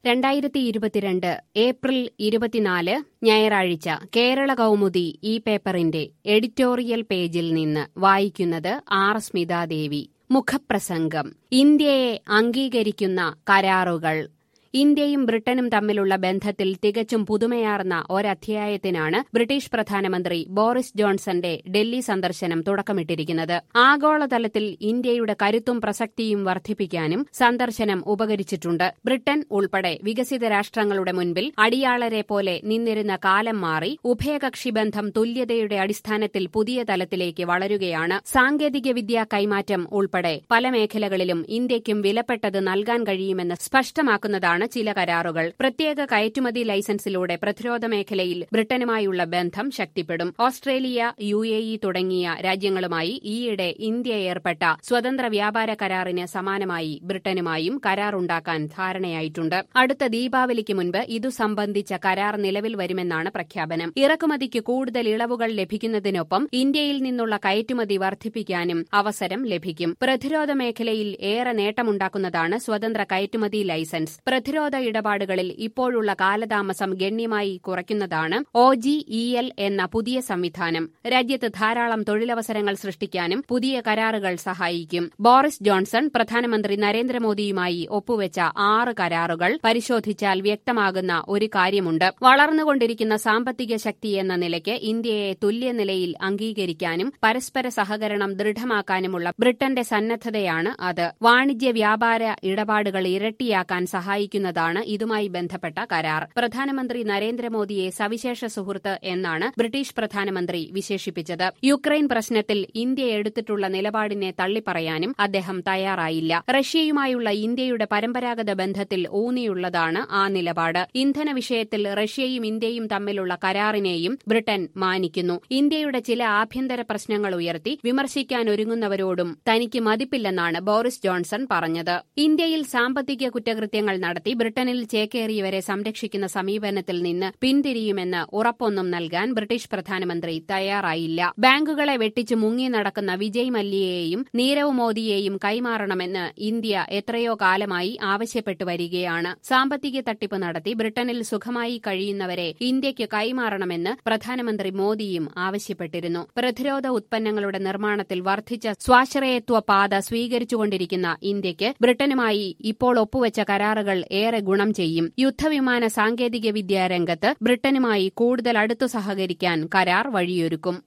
രണ്ടായിരത്തി ഇരുപത്തിരണ്ട് ഏപ്രിൽ ഇരുപത്തിനാല് ഞായറാഴ്ച കേരള കൗമുദി ഈ പേപ്പറിന്റെ എഡിറ്റോറിയൽ പേജിൽ നിന്ന് വായിക്കുന്നത് ആർ സ്മിതാദേവി മുഖപ്രസംഗം ഇന്ത്യയെ അംഗീകരിക്കുന്ന കരാറുകൾ ഇന്ത്യയും ബ്രിട്ടനും തമ്മിലുള്ള ബന്ധത്തിൽ തികച്ചും പുതുമയാർന്ന ഒരധ്യായത്തിനാണ് ബ്രിട്ടീഷ് പ്രധാനമന്ത്രി ബോറിസ് ജോൺസന്റെ ഡൽഹി സന്ദർശനം തുടക്കമിട്ടിരിക്കുന്നത് ആഗോളതലത്തിൽ ഇന്ത്യയുടെ കരുത്തും പ്രസക്തിയും വർദ്ധിപ്പിക്കാനും സന്ദർശനം ഉപകരിച്ചിട്ടുണ്ട് ബ്രിട്ടൻ ഉൾപ്പെടെ വികസിത രാഷ്ട്രങ്ങളുടെ മുൻപിൽ അടിയാളരെ പോലെ നിന്നിരുന്ന കാലം മാറി ഉഭയകക്ഷി ബന്ധം തുല്യതയുടെ അടിസ്ഥാനത്തിൽ പുതിയ തലത്തിലേക്ക് വളരുകയാണ് സാങ്കേതികവിദ്യാ കൈമാറ്റം ഉൾപ്പെടെ പല മേഖലകളിലും ഇന്ത്യയ്ക്കും വിലപ്പെട്ടത് നൽകാൻ കഴിയുമെന്ന് സ്പഷ്ടമാക്കുന്നതാണ് ആണ് ചില കരാറുകൾ പ്രത്യേക കയറ്റുമതി ലൈസൻസിലൂടെ പ്രതിരോധ മേഖലയിൽ ബ്രിട്ടനുമായുള്ള ബന്ധം ശക്തിപ്പെടും ഓസ്ട്രേലിയ യു എ ഇ തുടങ്ങിയ രാജ്യങ്ങളുമായി ഈയിടെ ഇന്ത്യ ഏർപ്പെട്ട സ്വതന്ത്ര വ്യാപാര കരാറിന് സമാനമായി ബ്രിട്ടനുമായും കരാറുണ്ടാക്കാൻ ധാരണയായിട്ടുണ്ട് അടുത്ത ദീപാവലിക്ക് മുൻപ് ഇതു സംബന്ധിച്ച കരാർ നിലവിൽ വരുമെന്നാണ് പ്രഖ്യാപനം ഇറക്കുമതിക്ക് കൂടുതൽ ഇളവുകൾ ലഭിക്കുന്നതിനൊപ്പം ഇന്ത്യയിൽ നിന്നുള്ള കയറ്റുമതി വർദ്ധിപ്പിക്കാനും അവസരം ലഭിക്കും പ്രതിരോധ മേഖലയിൽ ഏറെ നേട്ടമുണ്ടാക്കുന്നതാണ് സ്വതന്ത്ര കയറ്റുമതി ലൈസൻസ് പ്രതിരോധ ഇടപാടുകളിൽ ഇപ്പോഴുള്ള കാലതാമസം ഗണ്യമായി കുറയ്ക്കുന്നതാണ് ഒ ജി ഇ എൽ എന്ന പുതിയ സംവിധാനം രാജ്യത്ത് ധാരാളം തൊഴിലവസരങ്ങൾ സൃഷ്ടിക്കാനും പുതിയ കരാറുകൾ സഹായിക്കും ബോറിസ് ജോൺസൺ പ്രധാനമന്ത്രി നരേന്ദ്രമോദിയുമായി ഒപ്പുവെച്ച ആറ് കരാറുകൾ പരിശോധിച്ചാൽ വ്യക്തമാകുന്ന ഒരു കാര്യമുണ്ട് വളർന്നുകൊണ്ടിരിക്കുന്ന സാമ്പത്തിക ശക്തി എന്ന നിലയ്ക്ക് ഇന്ത്യയെ തുല്യനിലയിൽ അംഗീകരിക്കാനും പരസ്പര സഹകരണം ദൃഢമാക്കാനുമുള്ള ബ്രിട്ടന്റെ സന്നദ്ധതയാണ് അത് വാണിജ്യ വ്യാപാര ഇടപാടുകൾ ഇരട്ടിയാക്കാൻ സഹായിക്കും സഹായിക്കുന്നതാണ് ഇതുമായി ബന്ധപ്പെട്ട കരാർ പ്രധാനമന്ത്രി നരേന്ദ്രമോദിയെ സവിശേഷ സുഹൃത്ത് എന്നാണ് ബ്രിട്ടീഷ് പ്രധാനമന്ത്രി വിശേഷിപ്പിച്ചത് യുക്രൈൻ പ്രശ്നത്തിൽ ഇന്ത്യ എടുത്തിട്ടുള്ള നിലപാടിനെ തള്ളിപ്പറയാനും അദ്ദേഹം തയ്യാറായില്ല റഷ്യയുമായുള്ള ഇന്ത്യയുടെ പരമ്പരാഗത ബന്ധത്തിൽ ഊന്നിയുള്ളതാണ് ആ നിലപാട് ഇന്ധന വിഷയത്തിൽ റഷ്യയും ഇന്ത്യയും തമ്മിലുള്ള കരാറിനെയും ബ്രിട്ടൻ മാനിക്കുന്നു ഇന്ത്യയുടെ ചില ആഭ്യന്തര പ്രശ്നങ്ങൾ ഉയർത്തി വിമർശിക്കാനൊരുങ്ങുന്നവരോടും തനിക്ക് മതിപ്പില്ലെന്നാണ് ബോറിസ് ജോൺസൺ പറഞ്ഞത് ഇന്ത്യയിൽ സാമ്പത്തിക കുറ്റകൃത്യങ്ങൾ നടത്തി ബ്രിട്ടനിൽ ചേക്കേറിയവരെ സംരക്ഷിക്കുന്ന സമീപനത്തിൽ നിന്ന് പിന്തിരിയുമെന്ന് ഉറപ്പൊന്നും നൽകാൻ ബ്രിട്ടീഷ് പ്രധാനമന്ത്രി തയ്യാറായില്ല ബാങ്കുകളെ വെട്ടിച്ച് മുങ്ങി നടക്കുന്ന വിജയ് മല്യയെയും നീരവ് മോദിയെയും കൈമാറണമെന്ന് ഇന്ത്യ എത്രയോ കാലമായി ആവശ്യപ്പെട്ടു വരികയാണ് സാമ്പത്തിക തട്ടിപ്പ് നടത്തി ബ്രിട്ടനിൽ സുഖമായി കഴിയുന്നവരെ ഇന്ത്യയ്ക്ക് കൈമാറണമെന്ന് പ്രധാനമന്ത്രി മോദിയും ആവശ്യപ്പെട്ടിരുന്നു പ്രതിരോധ ഉത്പന്നങ്ങളുടെ നിർമ്മാണത്തിൽ വർദ്ധിച്ച സ്വാശ്രയത്വ പാത സ്വീകരിച്ചുകൊണ്ടിരിക്കുന്ന ഇന്ത്യയ്ക്ക് ബ്രിട്ടനുമായി ഇപ്പോൾ ഒപ്പുവെച്ച കരാറുകൾ ഏറെ ഗുണം ചെയ്യും യുദ്ധവിമാന സാങ്കേതിക വിദ്യാ രംഗത്ത് ബ്രിട്ടനുമായി കൂടുതൽ അടുത്തു സഹകരിക്കാൻ കരാർ വഴിയൊരുക്കും